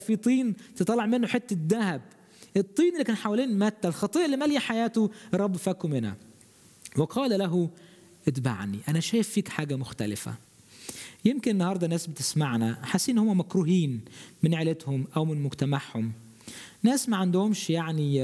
في طين تطلع منه حته ذهب الطين اللي كان حوالين متى الخطيه اللي ماليه حياته الرب فكه منها وقال له اتبعني انا شايف فيك حاجه مختلفه يمكن النهارده ناس بتسمعنا حاسين هم مكروهين من عيلتهم او من مجتمعهم ناس ما عندهمش يعني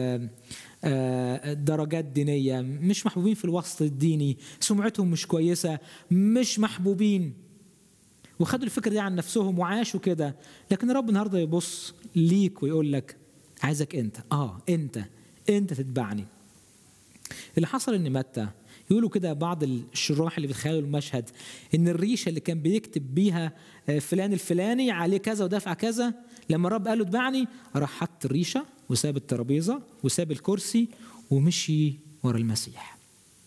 درجات دينيه مش محبوبين في الوسط الديني سمعتهم مش كويسه مش محبوبين وخدوا الفكره دي عن نفسهم وعاشوا كده لكن الرب النهارده يبص ليك ويقول لك عايزك انت اه انت انت تتبعني اللي حصل ان متى يقولوا كده بعض الشراح اللي بيتخيلوا المشهد ان الريشه اللي كان بيكتب بيها فلان الفلاني عليه كذا ودافع كذا لما الرب قال له اتبعني راح حط الريشه وساب الترابيزه وساب الكرسي ومشي ورا المسيح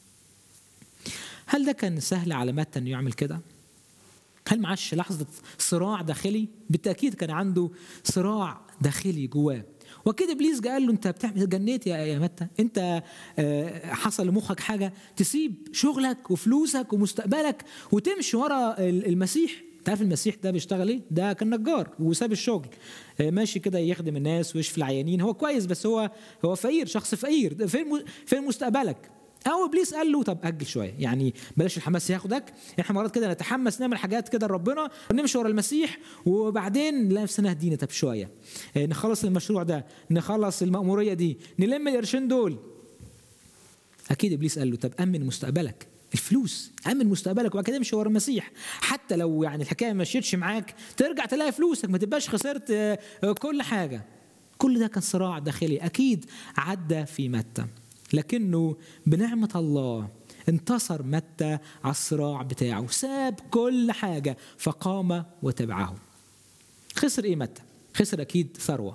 هل ده كان سهل على متى انه يعمل كده؟ هل معاش لحظة صراع داخلي؟ بالتأكيد كان عنده صراع داخلي جواه وكده ابليس قال له انت بتعمل جنيت يا يا متى انت حصل لمخك حاجه تسيب شغلك وفلوسك ومستقبلك وتمشي ورا المسيح انت عارف المسيح ده بيشتغل ايه؟ ده كان نجار وساب الشغل ماشي كده يخدم الناس ويشفي العيانين هو كويس بس هو هو فقير شخص فقير فين فين مستقبلك؟ او ابليس قال له طب اجل شويه يعني بلاش الحماس ياخدك احنا مرات كده نتحمس نعمل حاجات كده لربنا ونمشي ورا المسيح وبعدين نلاقي نفسنا هدينا طب شويه نخلص المشروع ده نخلص المأموريه دي نلم القرشين دول اكيد ابليس قال له طب امن مستقبلك الفلوس امن مستقبلك وبعد كده امشي ورا المسيح حتى لو يعني الحكايه ما مشيتش معاك ترجع تلاقي فلوسك ما تبقاش خسرت كل حاجه كل ده كان صراع داخلي اكيد عدى في متى لكنه بنعمة الله انتصر متى على الصراع بتاعه ساب كل حاجة فقام وتبعه خسر ايه متى خسر اكيد ثروة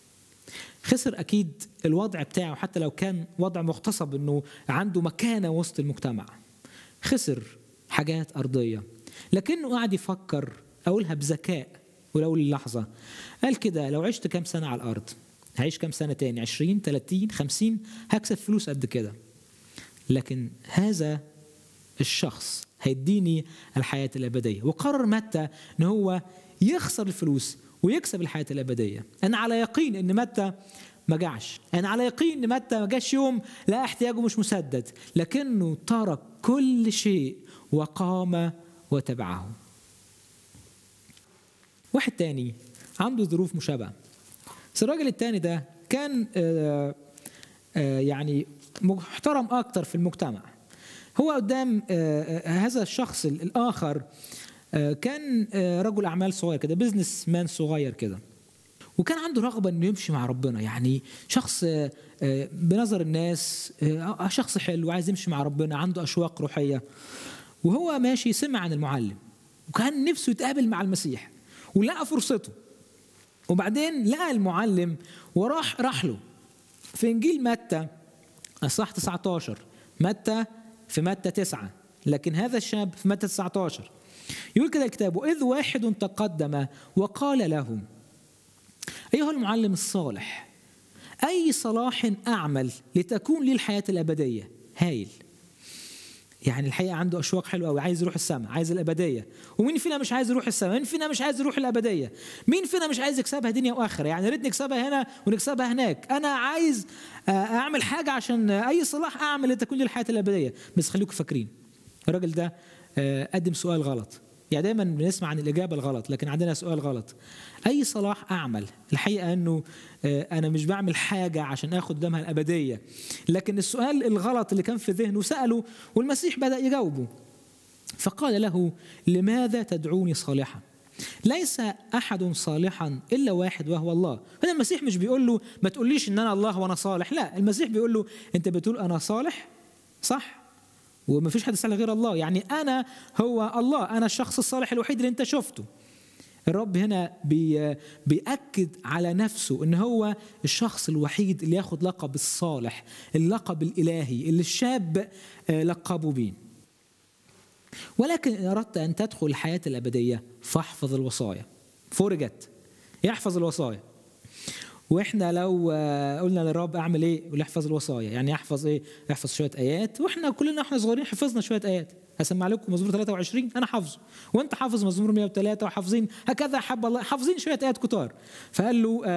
خسر اكيد الوضع بتاعه حتى لو كان وضع مغتصب انه عنده مكانة وسط المجتمع خسر حاجات أرضية لكنه قاعد يفكر أقولها بذكاء ولو للحظة قال كده لو عشت كام سنة على الأرض هعيش كام سنة تاني 20 30 50 هكسب فلوس قد كده لكن هذا الشخص هيديني الحياة الأبدية وقرر متى أن هو يخسر الفلوس ويكسب الحياة الأبدية أنا على يقين أن متى ما جاش أنا على يقين أن متى ما جاش يوم لا احتياجه مش مسدد لكنه ترك كل شيء وقام وتبعه واحد تاني عنده ظروف مشابهه بس الراجل التاني ده كان آآ آآ يعني محترم اكتر في المجتمع هو قدام هذا الشخص الاخر كان رجل اعمال صغير كده بزنس مان صغير كده وكان عنده رغبه انه يمشي مع ربنا يعني شخص بنظر الناس شخص حلو عايز يمشي مع ربنا عنده اشواق روحيه وهو ماشي سمع عن المعلم وكان نفسه يتقابل مع المسيح ولقى فرصته وبعدين لقى المعلم وراح راح له في انجيل متى اصحاح 19 متى في متى 9 لكن هذا الشاب في متى 19 يقول كده الكتاب واذ واحد تقدم وقال له ايها المعلم الصالح اي صلاح اعمل لتكون لي الحياه الابديه هايل يعني الحقيقه عنده اشواق حلوه قوي عايز يروح السماء عايز الابديه ومين فينا مش عايز يروح السماء مين فينا مش عايز يروح الابديه مين فينا مش عايز يكسبها دنيا واخره يعني ريت نكسبها هنا ونكسبها هناك انا عايز اعمل حاجه عشان اي صلاح اعمل لتكون لي الحياه الابديه بس خليكم فاكرين الراجل ده قدم سؤال غلط يعني دايما بنسمع عن الاجابه الغلط لكن عندنا سؤال غلط اي صلاح اعمل الحقيقه انه انا مش بعمل حاجه عشان اخد قدامها الابديه لكن السؤال الغلط اللي كان في ذهنه ساله والمسيح بدا يجاوبه فقال له لماذا تدعوني صالحا ليس احد صالحا الا واحد وهو الله هنا المسيح مش بيقول له ما تقوليش ان انا الله وانا صالح لا المسيح بيقول له انت بتقول انا صالح صح وما فيش حد صالح غير الله يعني انا هو الله انا الشخص الصالح الوحيد اللي انت شفته الرب هنا بي بيأكد على نفسه ان هو الشخص الوحيد اللي ياخد لقب الصالح اللقب الالهي اللي الشاب لقبه بيه ولكن ان اردت ان تدخل الحياه الابديه فاحفظ الوصايا فرجت يحفظ الوصايا واحنا لو آه، قلنا للرب اعمل ايه يقول لي احفظ الوصايا يعني احفظ ايه احفظ شويه ايات واحنا كلنا احنا صغيرين حفظنا شويه ايات هسمع لكم مزمور 23 انا حافظه وانت حافظ مزمور 103 وحافظين هكذا حب الله حافظين شويه ايات كتار فقال له آه،